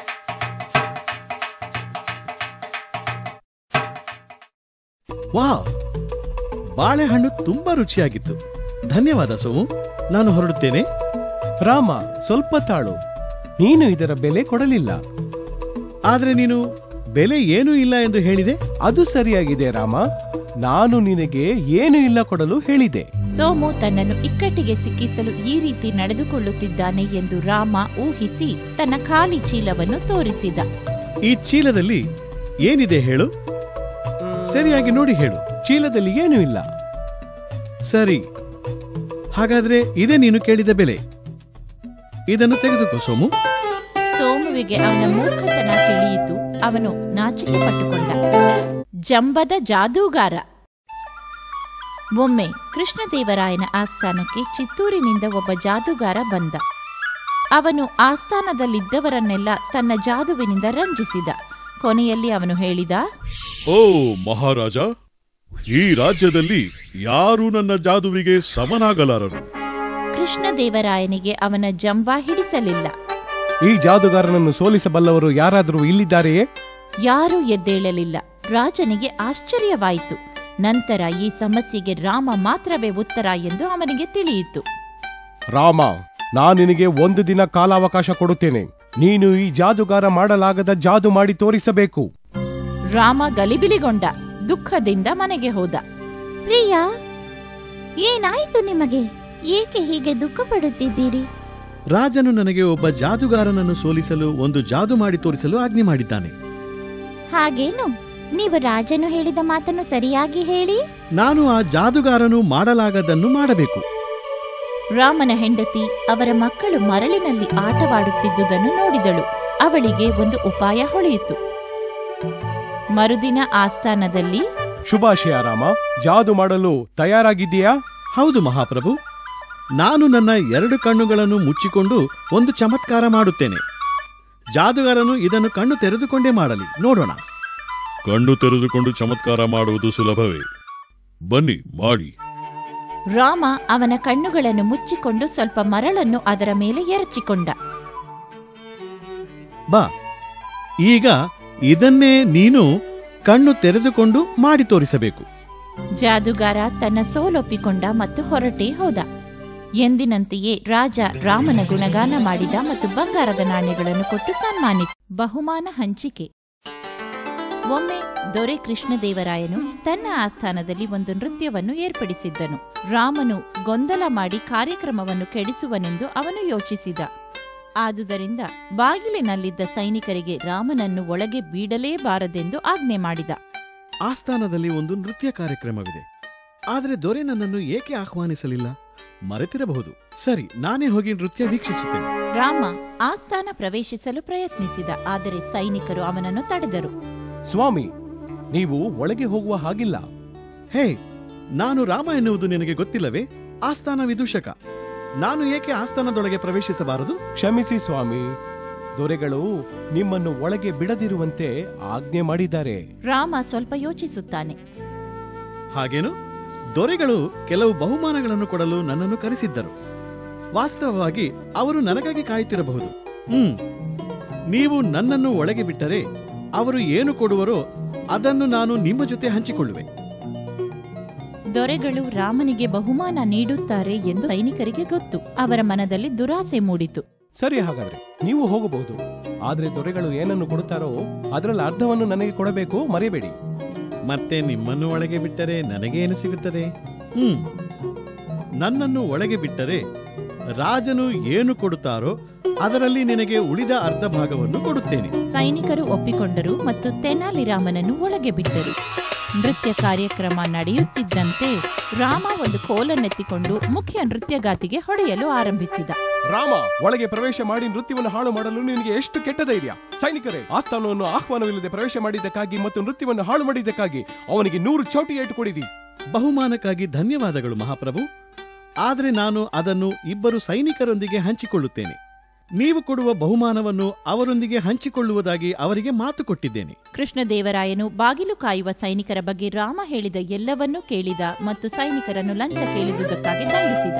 ವಾವ್ ಬಾಳೆಹಣ್ಣು ತುಂಬಾ ರುಚಿಯಾಗಿತ್ತು ಧನ್ಯವಾದ ಸೋಮು ನಾನು ಹೊರಡುತ್ತೇನೆ ರಾಮ ಸ್ವಲ್ಪ ತಾಳು ನೀನು ಇದರ ಬೆಲೆ ಕೊಡಲಿಲ್ಲ ಆದರೆ ನೀನು ಬೆಲೆ ಏನೂ ಇಲ್ಲ ಎಂದು ಹೇಳಿದೆ ಅದು ಸರಿಯಾಗಿದೆ ರಾಮ ನಾನು ನಿನಗೆ ಏನು ಇಲ್ಲ ಕೊಡಲು ಹೇಳಿದೆ ಸೋಮು ತನ್ನನ್ನು ಇಕ್ಕಟ್ಟಿಗೆ ಸಿಕ್ಕಿಸಲು ಈ ರೀತಿ ನಡೆದುಕೊಳ್ಳುತ್ತಿದ್ದಾನೆ ಎಂದು ರಾಮ ಊಹಿಸಿ ತನ್ನ ಖಾಲಿ ಚೀಲವನ್ನು ತೋರಿಸಿದ ಈ ಚೀಲದಲ್ಲಿ ಏನಿದೆ ಹೇಳು ಸರಿಯಾಗಿ ನೋಡಿ ಹೇಳು ಚೀಲದಲ್ಲಿ ಏನೂ ಇಲ್ಲ ಸರಿ ಹಾಗಾದ್ರೆ ಇದೇ ನೀನು ಕೇಳಿದ ಬೆಲೆ ಇದನ್ನು ತೆಗೆದುಕೋ ಸೋಮು ಸೋಮುವಿಗೆ ಅವನ ಮೂರ್ಖತನ ತಿಳಿಯಿತು ಅವನು ನಾಚಿಕೆ ಪಟ್ಟುಕೊಂಡ ಜಂಬದ ಜಾದೂಗಾರ ಒಮ್ಮೆ ಕೃಷ್ಣದೇವರಾಯನ ಆಸ್ಥಾನಕ್ಕೆ ಚಿತ್ತೂರಿನಿಂದ ಒಬ್ಬ ಜಾದೂಗಾರ ಬಂದ ಅವನು ಆಸ್ಥಾನದಲ್ಲಿದ್ದವರನ್ನೆಲ್ಲ ತನ್ನ ಜಾದುವಿನಿಂದ ರಂಜಿಸಿದ ಕೊನೆಯಲ್ಲಿ ಅವನು ಹೇಳಿದ ಓ ಮಹಾರಾಜ ಈ ರಾಜ್ಯದಲ್ಲಿ ಯಾರೂ ನನ್ನ ಜಾದುವಿಗೆ ಸಮನಾಗಲಾರರು ಕೃಷ್ಣದೇವರಾಯನಿಗೆ ಅವನ ಜಂಬ ಹಿಡಿಸಲಿಲ್ಲ ಈ ಜಾದುಗಾರನನ್ನು ಸೋಲಿಸಬಲ್ಲವರು ಯಾರಾದರೂ ಇಲ್ಲಿದ್ದಾರೆಯೇ ಯಾರೂ ಎದ್ದೇಳಲಿಲ್ಲ ರಾಜನಿಗೆ ಆಶ್ಚರ್ಯವಾಯಿತು ನಂತರ ಈ ಸಮಸ್ಯೆಗೆ ರಾಮ ಮಾತ್ರವೇ ಉತ್ತರ ಎಂದು ಅವನಿಗೆ ತಿಳಿಯಿತು ರಾಮ ನಾನು ನಿನಗೆ ಒಂದು ದಿನ ಕಾಲಾವಕಾಶ ಕೊಡುತ್ತೇನೆ ನೀನು ಈ ಜಾದುಗಾರ ಮಾಡಲಾಗದ ಜಾದು ಮಾಡಿ ತೋರಿಸಬೇಕು ರಾಮ ಗಲಿಬಿಲಿಗೊಂಡ ದುಃಖದಿಂದ ಮನೆಗೆ ಹೋದ ಪ್ರಿಯಾ ಏನಾಯ್ತು ನಿಮಗೆ ಏಕೆ ಹೀಗೆ ದುಃಖ ಪಡುತ್ತಿದ್ದೀರಿ ರಾಜನು ನನಗೆ ಒಬ್ಬ ಜಾದುಗಾರನನ್ನು ಸೋಲಿಸಲು ಒಂದು ಜಾದು ಮಾಡಿ ತೋರಿಸಲು ಆಜ್ಞೆ ಮಾಡಿದ್ದಾನೆ ಹಾಗೇನು ನೀವು ರಾಜನು ಹೇಳಿದ ಮಾತನ್ನು ಸರಿಯಾಗಿ ಹೇಳಿ ನಾನು ಆ ಜಾದುಗಾರನು ಮಾಡಲಾಗದನ್ನು ಮಾಡಬೇಕು ರಾಮನ ಹೆಂಡತಿ ಅವರ ಮಕ್ಕಳು ಮರಳಿನಲ್ಲಿ ಆಟವಾಡುತ್ತಿದ್ದುದನ್ನು ನೋಡಿದಳು ಅವಳಿಗೆ ಒಂದು ಉಪಾಯ ಹೊಳೆಯಿತು ಮರುದಿನ ಆಸ್ಥಾನದಲ್ಲಿ ಶುಭಾಶಯ ರಾಮ ಜಾದು ಮಾಡಲು ತಯಾರಾಗಿದ್ದೀಯಾ ಹೌದು ಮಹಾಪ್ರಭು ನಾನು ನನ್ನ ಎರಡು ಕಣ್ಣುಗಳನ್ನು ಮುಚ್ಚಿಕೊಂಡು ಒಂದು ಚಮತ್ಕಾರ ಮಾಡುತ್ತೇನೆ ಜಾದುಗಾರನು ಇದನ್ನು ಕಣ್ಣು ತೆರೆದುಕೊಂಡೇ ಮಾಡಲಿ ನೋಡೋಣ ಕಣ್ಣು ತೆರೆದುಕೊಂಡು ಚಮತ್ಕಾರ ಮಾಡುವುದು ಸುಲಭವೇ ಬನ್ನಿ ಮಾಡಿ ರಾಮ ಅವನ ಕಣ್ಣುಗಳನ್ನು ಮುಚ್ಚಿಕೊಂಡು ಸ್ವಲ್ಪ ಮರಳನ್ನು ಅದರ ಮೇಲೆ ಎರಚಿಕೊಂಡ ಬಾ ಈಗ ಇದನ್ನೇ ನೀನು ಕಣ್ಣು ತೆರೆದುಕೊಂಡು ಮಾಡಿ ತೋರಿಸಬೇಕು ಜಾದುಗಾರ ತನ್ನ ಸೋಲೊಪ್ಪಿಕೊಂಡ ಮತ್ತು ಹೊರಟೇ ಹೋದ ಎಂದಿನಂತೆಯೇ ರಾಜ ರಾಮನ ಗುಣಗಾನ ಮಾಡಿದ ಮತ್ತು ಬಂಗಾರದ ನಾಣ್ಯಗಳನ್ನು ಕೊಟ್ಟು ಸನ್ಮಾನಿಸಿ ಬಹುಮಾನ ಹಂಚಿಕೆ ಒಮ್ಮೆ ದೊರೆ ಕೃಷ್ಣದೇವರಾಯನು ತನ್ನ ಆಸ್ಥಾನದಲ್ಲಿ ಒಂದು ನೃತ್ಯವನ್ನು ಏರ್ಪಡಿಸಿದ್ದನು ರಾಮನು ಗೊಂದಲ ಮಾಡಿ ಕಾರ್ಯಕ್ರಮವನ್ನು ಕೆಡಿಸುವನೆಂದು ಅವನು ಯೋಚಿಸಿದ ಆದುದರಿಂದ ಬಾಗಿಲಿನಲ್ಲಿದ್ದ ಸೈನಿಕರಿಗೆ ರಾಮನನ್ನು ಒಳಗೆ ಬೀಡಲೇಬಾರದೆಂದು ಆಜ್ಞೆ ಮಾಡಿದ ಆಸ್ಥಾನದಲ್ಲಿ ಒಂದು ನೃತ್ಯ ಕಾರ್ಯಕ್ರಮವಿದೆ ಆದರೆ ದೊರೆ ನನ್ನನ್ನು ಏಕೆ ಆಹ್ವಾನಿಸಲಿಲ್ಲ ಮರೆತಿರಬಹುದು ಸರಿ ನಾನೇ ಹೋಗಿ ನೃತ್ಯ ವೀಕ್ಷಿಸುತ್ತೇನೆ ರಾಮ ಆಸ್ಥಾನ ಪ್ರವೇಶಿಸಲು ಪ್ರಯತ್ನಿಸಿದ ಆದರೆ ಸೈನಿಕರು ಅವನನ್ನು ತಡೆದರು ಸ್ವಾಮಿ ನೀವು ಒಳಗೆ ಹೋಗುವ ಹಾಗಿಲ್ಲ ಹೇ ನಾನು ರಾಮ ಎನ್ನುವುದು ನಿನಗೆ ಗೊತ್ತಿಲ್ಲವೇ ಆಸ್ಥಾನ ವಿದೂಷಕ ನಾನು ಏಕೆ ಆಸ್ಥಾನದೊಳಗೆ ಪ್ರವೇಶಿಸಬಾರದು ಕ್ಷಮಿಸಿ ಸ್ವಾಮಿ ದೊರೆಗಳು ನಿಮ್ಮನ್ನು ಒಳಗೆ ಬಿಡದಿರುವಂತೆ ಆಜ್ಞೆ ಮಾಡಿದ್ದಾರೆ ರಾಮ ಸ್ವಲ್ಪ ಯೋಚಿಸುತ್ತಾನೆ ಹಾಗೇನು ದೊರೆಗಳು ಕೆಲವು ಬಹುಮಾನಗಳನ್ನು ಕೊಡಲು ನನ್ನನ್ನು ಕರೆಸಿದ್ದರು ವಾಸ್ತವವಾಗಿ ಅವರು ನನಗಾಗಿ ಕಾಯುತ್ತಿರಬಹುದು ಹ್ಮ್ ನೀವು ನನ್ನನ್ನು ಒಳಗೆ ಬಿಟ್ಟರೆ ಅವರು ಏನು ಕೊಡುವರೋ ಅದನ್ನು ನಾನು ನಿಮ್ಮ ಜೊತೆ ಹಂಚಿಕೊಳ್ಳುವೆ ದೊರೆಗಳು ರಾಮನಿಗೆ ಬಹುಮಾನ ನೀಡುತ್ತಾರೆ ಎಂದು ಸೈನಿಕರಿಗೆ ಗೊತ್ತು ಅವರ ಮನದಲ್ಲಿ ದುರಾಸೆ ಮೂಡಿತು ಸರಿ ಹಾಗಾದ್ರೆ ನೀವು ಹೋಗಬಹುದು ಆದ್ರೆ ದೊರೆಗಳು ಏನನ್ನು ಕೊಡುತ್ತಾರೋ ಅದರಲ್ಲಿ ಅರ್ಧವನ್ನು ನನಗೆ ಕೊಡಬೇಕು ಮರೆಯಬೇಡಿ ಮತ್ತೆ ನಿಮ್ಮನ್ನು ಒಳಗೆ ಬಿಟ್ಟರೆ ನನಗೆ ಏನು ಸಿಗುತ್ತದೆ ಹ್ಮ್ ನನ್ನನ್ನು ಒಳಗೆ ಬಿಟ್ಟರೆ ರಾಜನು ಏನು ಕೊಡುತ್ತಾರೋ ಅದರಲ್ಲಿ ನಿನಗೆ ಉಳಿದ ಅರ್ಧ ಭಾಗವನ್ನು ಕೊಡುತ್ತೇನೆ ಸೈನಿಕರು ಒಪ್ಪಿಕೊಂಡರು ಮತ್ತು ತೆನಾಲಿರಾಮನನ್ನು ಒಳಗೆ ಬಿಟ್ಟರು ನೃತ್ಯ ಕಾರ್ಯಕ್ರಮ ನಡೆಯುತ್ತಿದ್ದಂತೆ ರಾಮ ಒಂದು ಕೋಲನ್ನೆತ್ತಿಕೊಂಡು ಮುಖ್ಯ ನೃತ್ಯಗಾತಿಗೆ ಹೊಡೆಯಲು ಆರಂಭಿಸಿದ ರಾಮ ಒಳಗೆ ಪ್ರವೇಶ ಮಾಡಿ ನೃತ್ಯವನ್ನು ಹಾಳು ಮಾಡಲು ನಿನಗೆ ಎಷ್ಟು ಕೆಟ್ಟ ಧೈರ್ಯ ಸೈನಿಕರೇ ಆಸ್ಥಾನವನ್ನು ಆಹ್ವಾನವಿಲ್ಲದೆ ಪ್ರವೇಶ ಮಾಡಿದ್ದಕ್ಕಾಗಿ ಮತ್ತು ನೃತ್ಯವನ್ನು ಹಾಳು ಮಾಡಿದ್ದಕ್ಕಾಗಿ ಅವನಿಗೆ ನೂರು ಚೌಟಿ ಏಟು ಕೊಡಿರಿ ಬಹುಮಾನಕ್ಕಾಗಿ ಧನ್ಯವಾದಗಳು ಮಹಾಪ್ರಭು ಆದರೆ ನಾನು ಅದನ್ನು ಇಬ್ಬರು ಸೈನಿಕರೊಂದಿಗೆ ಹಂಚಿಕೊಳ್ಳುತ್ತೇನೆ ನೀವು ಕೊಡುವ ಬಹುಮಾನವನ್ನು ಅವರೊಂದಿಗೆ ಹಂಚಿಕೊಳ್ಳುವುದಾಗಿ ಅವರಿಗೆ ಮಾತು ಕೊಟ್ಟಿದ್ದೇನೆ ಕೃಷ್ಣದೇವರಾಯನು ಬಾಗಿಲು ಕಾಯುವ ಸೈನಿಕರ ಬಗ್ಗೆ ರಾಮ ಹೇಳಿದ ಎಲ್ಲವನ್ನೂ ಕೇಳಿದ ಮತ್ತು ಸೈನಿಕರನ್ನು ಲಂಚ ಕೇಳಿದುದಕ್ಕಾಗಿ ದಂಡಿಸಿದ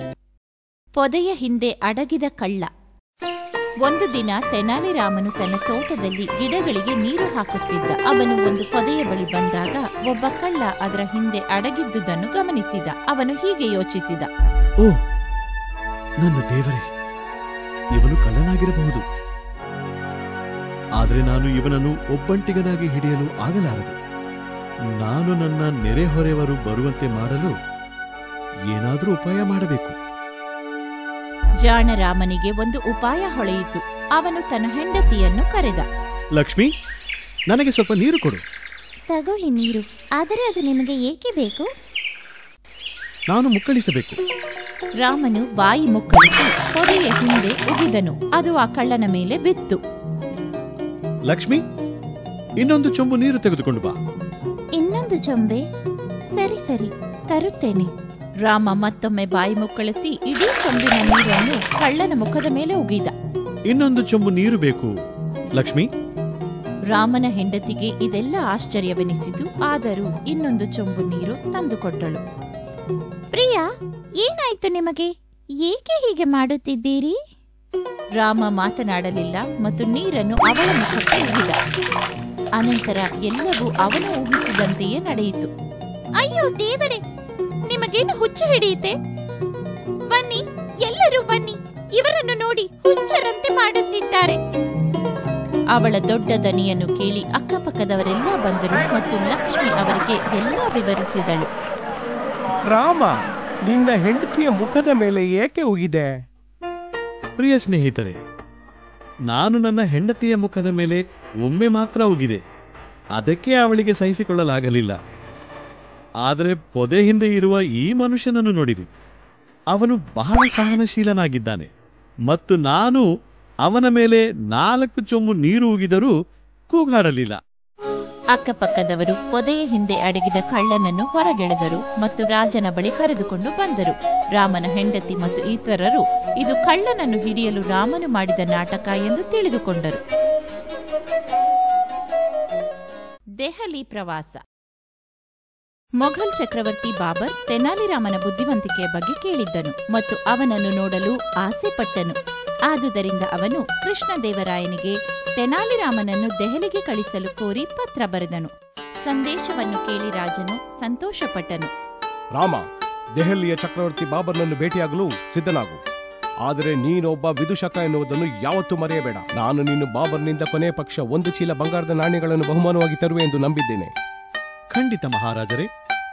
ಪೊದೆಯ ಹಿಂದೆ ಅಡಗಿದ ಕಳ್ಳ ಒಂದು ದಿನ ತೆನಾಲಿರಾಮನು ತನ್ನ ತೋಟದಲ್ಲಿ ಗಿಡಗಳಿಗೆ ನೀರು ಹಾಕುತ್ತಿದ್ದ ಅವನು ಒಂದು ಪೊದೆಯ ಬಳಿ ಬಂದಾಗ ಒಬ್ಬ ಕಳ್ಳ ಅದರ ಹಿಂದೆ ಅಡಗಿದ್ದುದನ್ನು ಗಮನಿಸಿದ ಅವನು ಹೀಗೆ ಯೋಚಿಸಿದ ಓ ನನ್ನ ದೇವರೇ ಇವನು ಕಳ್ಳನಾಗಿರಬಹುದು ಆದರೆ ನಾನು ಇವನನ್ನು ಒಬ್ಬಂಟಿಗನಾಗಿ ಹಿಡಿಯಲು ಆಗಲಾರದು ನಾನು ನನ್ನ ನೆರೆಹೊರೆಯವರು ಬರುವಂತೆ ಮಾಡಲು ಏನಾದರೂ ಉಪಾಯ ಮಾಡಬೇಕು ಜಾಣರಾಮನಿಗೆ ಒಂದು ಉಪಾಯ ಹೊಳೆಯಿತು ಅವನು ತನ್ನ ಹೆಂಡತಿಯನ್ನು ಕರೆದ ಲಕ್ಷ್ಮಿ ನನಗೆ ಸ್ವಲ್ಪ ನೀರು ಕೊಡು ತಗೊಳ್ಳಿ ನೀರು ಆದರೆ ಅದು ನಿಮಗೆ ಏಕೆ ಬೇಕು ನಾನು ಮುಕ್ಕಳಿಸಬೇಕು ರಾಮನು ಬಾಯಿ ಮುಕ್ಕಳಿಸಿ ಪೊದೆಯ ಹಿಂದೆ ಉಗಿದನು ಅದು ಆ ಕಳ್ಳನ ಮೇಲೆ ಬಿತ್ತು ಲಕ್ಷ್ಮಿ ಇನ್ನೊಂದು ಚೊಂಬು ನೀರು ತೆಗೆದುಕೊಂಡು ಬಾ ಇನ್ನೊಂದು ಚೊಂಬೆ ಸರಿ ಸರಿ ತರುತ್ತೇನೆ ರಾಮ ಮತ್ತೊಮ್ಮೆ ಬಾಯಿ ಮುಕ್ಕಳಿಸಿ ಇಡೀ ಚೊಂಬಿನ ನೀರನ್ನು ಕಳ್ಳನ ಮುಖದ ಮೇಲೆ ಉಗಿದ ಇನ್ನೊಂದು ಚೊಂಬು ನೀರು ಬೇಕು ಲಕ್ಷ್ಮಿ ರಾಮನ ಹೆಂಡತಿಗೆ ಇದೆಲ್ಲ ಆಶ್ಚರ್ಯವೆನಿಸಿತು ಆದರೂ ಇನ್ನೊಂದು ಚೊಂಬು ನೀರು ತಂದುಕೊಟ್ಟಳು ಪ್ರಿಯಾ ಏನಾಯ್ತು ನಿಮಗೆ ಏಕೆ ಹೀಗೆ ಮಾಡುತ್ತಿದ್ದೀರಿ ರಾಮ ಮಾತನಾಡಲಿಲ್ಲ ಮತ್ತು ನೀರನ್ನು ಅವಳ ಮುಖಕ್ಕೆ ಉಗಿದ ಅನಂತರ ಎಲ್ಲವೂ ಅವನು ಊಹಿಸಿದಂತೆಯೇ ನಡೆಯಿತು ಅಯ್ಯೋ ದೇವರೇ ನಿಮಗೇನು ಹುಚ್ಚು ಹಿಡಿಯುತ್ತೆ ಬನ್ನಿ ಎಲ್ಲರೂ ಬನ್ನಿ ಇವರನ್ನು ನೋಡಿ ಹುಚ್ಚರಂತೆ ಮಾಡುತ್ತಿದ್ದಾರೆ ಅವಳ ದೊಡ್ಡ ದನಿಯನ್ನು ಕೇಳಿ ಅಕ್ಕಪಕ್ಕದವರೆಲ್ಲ ಬಂದರು ಮತ್ತು ಲಕ್ಷ್ಮಿ ಅವರಿಗೆ ಎಲ್ಲ ವಿವರಿಸಿದಳು ರಾಮ ನಿನ್ನ ಹೆಂಡತಿಯ ಮುಖದ ಮೇಲೆ ಏಕೆ ಉಗಿದೆ ಪ್ರಿಯ ಸ್ನೇಹಿತರೆ ನಾನು ನನ್ನ ಹೆಂಡತಿಯ ಮುಖದ ಮೇಲೆ ಒಮ್ಮೆ ಮಾತ್ರ ಉಗಿದೆ ಅದಕ್ಕೆ ಅವಳಿಗೆ ಸಹಿಸಿಕೊಳ್ಳಲಾಗಲಿಲ್ಲ ಆದರೆ ಪೊದೆ ಹಿಂದೆ ಇರುವ ಈ ಮನುಷ್ಯನನ್ನು ನೋಡಿರಿ ಅವನು ಬಹಳ ಸಹನಶೀಲನಾಗಿದ್ದಾನೆ ಮತ್ತು ನಾನು ಅವನ ಮೇಲೆ ನಾಲ್ಕು ಚೊಂಬು ನೀರು ಉಗಿದರೂ ಕೂಗಾಡಲಿಲ್ಲ ಅಕ್ಕಪಕ್ಕದವರು ಪೊದೆಯ ಹಿಂದೆ ಅಡಗಿದ ಕಳ್ಳನನ್ನು ಹೊರಗೆಳೆದರು ಮತ್ತು ರಾಜನ ಬಳಿ ಕರೆದುಕೊಂಡು ಬಂದರು ರಾಮನ ಹೆಂಡತಿ ಮತ್ತು ಇತರರು ಇದು ಕಳ್ಳನನ್ನು ಹಿಡಿಯಲು ರಾಮನು ಮಾಡಿದ ನಾಟಕ ಎಂದು ತಿಳಿದುಕೊಂಡರು ದೆಹಲಿ ಪ್ರವಾಸ ಮೊಘಲ್ ಚಕ್ರವರ್ತಿ ಬಾಬರ್ ತೆನಾಲಿರಾಮನ ಬುದ್ಧಿವಂತಿಕೆಯ ಬಗ್ಗೆ ಕೇಳಿದ್ದನು ಮತ್ತು ಅವನನ್ನು ನೋಡಲು ಆಸೆಪಟ್ಟನು ಆದುದರಿಂದ ಅವನು ಕೃಷ್ಣದೇವರಾಯನಿಗೆ ತೆನಾಲಿರಾಮನನ್ನು ದೆಹಲಿಗೆ ಕಳಿಸಲು ಕೋರಿ ಪತ್ರ ಬರೆದನು ಸಂದೇಶವನ್ನು ಕೇಳಿ ರಾಜನು ಸಂತೋಷಪಟ್ಟನು ರಾಮ ದೆಹಲಿಯ ಚಕ್ರವರ್ತಿ ಬಾಬರ್ನನ್ನು ಭೇಟಿಯಾಗಲು ಸಿದ್ಧನಾಗು ಆದರೆ ನೀನೊಬ್ಬ ವಿದುಷಕ ಎನ್ನುವುದನ್ನು ಯಾವತ್ತೂ ಮರೆಯಬೇಡ ನಾನು ನೀನು ಬಾಬರ್ನಿಂದ ಕೊನೆಯ ಪಕ್ಷ ಒಂದು ಚೀಲ ಬಂಗಾರದ ನಾಣ್ಯಗಳನ್ನು ಬಹುಮಾನವಾಗಿ ತರುವೆ ಎಂದು ನಂಬಿದ್ದೇನೆ ಖಂಡಿತ ಮಹಾರಾಜರೇ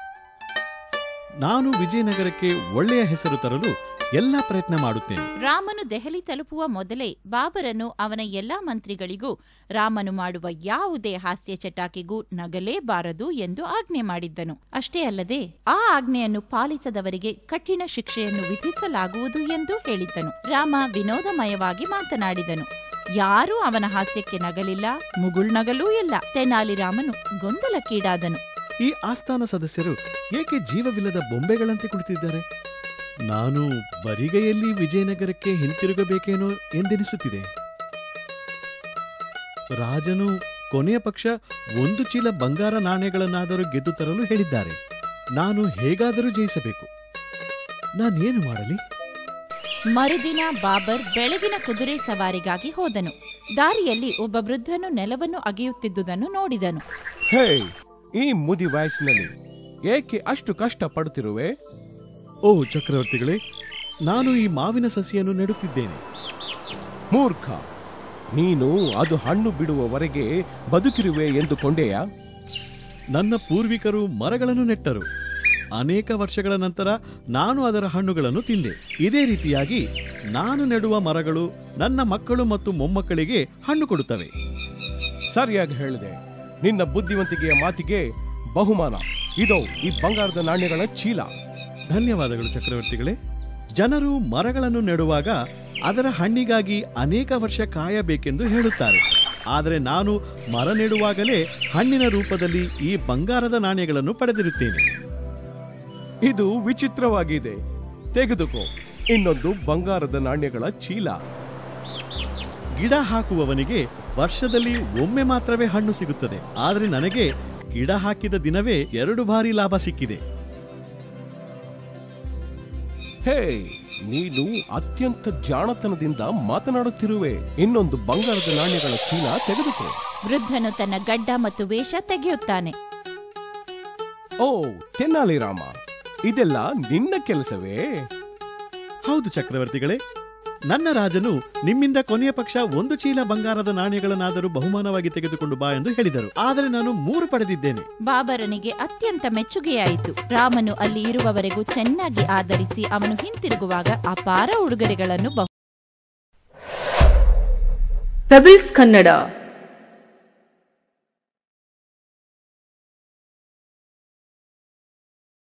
ನಾನು ವಿಜಯನಗರಕ್ಕೆ ಒಳ್ಳೆಯ ಹೆಸರು ತರಲು ಎಲ್ಲ ಪ್ರಯತ್ನ ಮಾಡುತ್ತೇನೆ ರಾಮನು ದೆಹಲಿ ತಲುಪುವ ಮೊದಲೇ ಬಾಬರನು ಅವನ ಎಲ್ಲಾ ಮಂತ್ರಿಗಳಿಗೂ ರಾಮನು ಮಾಡುವ ಯಾವುದೇ ಹಾಸ್ಯ ಚಟಾಕಿಗೂ ನಗಲೇಬಾರದು ಎಂದು ಆಜ್ಞೆ ಮಾಡಿದ್ದನು ಅಷ್ಟೇ ಅಲ್ಲದೆ ಆ ಆಜ್ಞೆಯನ್ನು ಪಾಲಿಸದವರಿಗೆ ಕಠಿಣ ಶಿಕ್ಷೆಯನ್ನು ವಿಧಿಸಲಾಗುವುದು ಎಂದು ಹೇಳಿದ್ದನು ರಾಮ ವಿನೋದಮಯವಾಗಿ ಮಾತನಾಡಿದನು ಯಾರೂ ಅವನ ಹಾಸ್ಯಕ್ಕೆ ನಗಲಿಲ್ಲ ಮುಗುಳ್ನಗಲೂ ಇಲ್ಲ ತೆನಾಲಿರಾಮನು ಗೊಂದಲಕ್ಕೀಡಾದನು ಈ ಆಸ್ಥಾನ ಸದಸ್ಯರು ಏಕೆ ಜೀವವಿಲ್ಲದ ಬೊಂಬೆಗಳಂತೆ ಕುಳಿತಿದ್ದಾರೆ ನಾನು ಬರಿಗೈಯಲ್ಲಿ ವಿಜಯನಗರಕ್ಕೆ ಹಿಂತಿರುಗಬೇಕೇನೋ ಎಂದೆನಿಸುತ್ತಿದೆ ರಾಜನು ಕೊನೆಯ ಪಕ್ಷ ಒಂದು ಚೀಲ ಬಂಗಾರ ನಾಣ್ಯಗಳನ್ನಾದರೂ ಗೆದ್ದು ತರಲು ಹೇಳಿದ್ದಾರೆ ನಾನು ಹೇಗಾದರೂ ಜಯಿಸಬೇಕು ನಾನೇನು ಮಾಡಲಿ ಮರುದಿನ ಬಾಬರ್ ಬೆಳಗಿನ ಕುದುರೆ ಸವಾರಿಗಾಗಿ ಹೋದನು ದಾರಿಯಲ್ಲಿ ಒಬ್ಬ ವೃದ್ಧನು ನೆಲವನ್ನು ಅಗೆಯುತ್ತಿದ್ದುದನ್ನು ನೋಡಿದನು ಹೇ ಈ ಮುದಿ ವಯಸ್ಸಿನಲ್ಲಿ ಏಕೆ ಅಷ್ಟು ಕಷ್ಟ ಪಡುತ್ತಿರುವೆ ಓ ಚಕ್ರವರ್ತಿಗಳೇ ನಾನು ಈ ಮಾವಿನ ಸಸಿಯನ್ನು ನೆಡುತ್ತಿದ್ದೇನೆ ಮೂರ್ಖ ನೀನು ಅದು ಹಣ್ಣು ಬಿಡುವವರೆಗೆ ಬದುಕಿರುವೆ ಎಂದುಕೊಂಡೆಯಾ ನನ್ನ ಪೂರ್ವಿಕರು ಮರಗಳನ್ನು ನೆಟ್ಟರು ಅನೇಕ ವರ್ಷಗಳ ನಂತರ ನಾನು ಅದರ ಹಣ್ಣುಗಳನ್ನು ತಿಂದೆ ಇದೇ ರೀತಿಯಾಗಿ ನಾನು ನೆಡುವ ಮರಗಳು ನನ್ನ ಮಕ್ಕಳು ಮತ್ತು ಮೊಮ್ಮಕ್ಕಳಿಗೆ ಹಣ್ಣು ಕೊಡುತ್ತವೆ ಸರಿಯಾಗಿ ಹೇಳಿದೆ ನಿನ್ನ ಬುದ್ಧಿವಂತಿಕೆಯ ಮಾತಿಗೆ ಬಹುಮಾನ ಇದೋ ಈ ಬಂಗಾರದ ನಾಣ್ಯಗಳ ಚೀಲ ಧನ್ಯವಾದಗಳು ಚಕ್ರವರ್ತಿಗಳೇ ಜನರು ಮರಗಳನ್ನು ನೆಡುವಾಗ ಅದರ ಹಣ್ಣಿಗಾಗಿ ಅನೇಕ ವರ್ಷ ಕಾಯಬೇಕೆಂದು ಹೇಳುತ್ತಾರೆ ಆದರೆ ನಾನು ಮರ ನೆಡುವಾಗಲೇ ಹಣ್ಣಿನ ರೂಪದಲ್ಲಿ ಈ ಬಂಗಾರದ ನಾಣ್ಯಗಳನ್ನು ಪಡೆದಿರುತ್ತೇನೆ ಇದು ವಿಚಿತ್ರವಾಗಿದೆ ತೆಗೆದುಕೋ ಇನ್ನೊಂದು ಬಂಗಾರದ ನಾಣ್ಯಗಳ ಚೀಲ ಗಿಡ ಹಾಕುವವನಿಗೆ ವರ್ಷದಲ್ಲಿ ಒಮ್ಮೆ ಮಾತ್ರವೇ ಹಣ್ಣು ಸಿಗುತ್ತದೆ ಆದರೆ ನನಗೆ ಗಿಡ ಹಾಕಿದ ದಿನವೇ ಎರಡು ಬಾರಿ ಲಾಭ ಸಿಕ್ಕಿದೆ ಹೇ ನೀನು ಅತ್ಯಂತ ಜಾಣತನದಿಂದ ಮಾತನಾಡುತ್ತಿರುವೆ ಇನ್ನೊಂದು ಬಂಗಾರದ ನಾಣ್ಯಗಳ ಚೀಲ ತೆಗೆದುಕೋ ವೃದ್ಧನು ತನ್ನ ಗಡ್ಡ ಮತ್ತು ವೇಷ ತೆಗೆಯುತ್ತಾನೆ ಓ ತೆನ್ನಾಲಿ ರಾಮ ಇದೆಲ್ಲ ನಿನ್ನ ಕೆಲಸವೇ ಹೌದು ಚಕ್ರವರ್ತಿಗಳೇ ನನ್ನ ರಾಜನು ನಿಮ್ಮಿಂದ ಕೊನೆಯ ಪಕ್ಷ ಒಂದು ಚೀಲ ಬಂಗಾರದ ನಾಣ್ಯಗಳನ್ನಾದರೂ ಬಹುಮಾನವಾಗಿ ತೆಗೆದುಕೊಂಡು ಬಾ ಎಂದು ಹೇಳಿದರು ಆದರೆ ನಾನು ಮೂರು ಪಡೆದಿದ್ದೇನೆ ಬಾಬರನಿಗೆ ಅತ್ಯಂತ ಮೆಚ್ಚುಗೆಯಾಯಿತು ರಾಮನು ಅಲ್ಲಿ ಇರುವವರೆಗೂ ಚೆನ್ನಾಗಿ ಆದರಿಸಿ ಅವನು ಹಿಂತಿರುಗುವಾಗ ಅಪಾರ ಉಡುಗೊರೆಗಳನ್ನು ಬಹು ಪೆಬಲ್ಸ್ ಕನ್ನಡ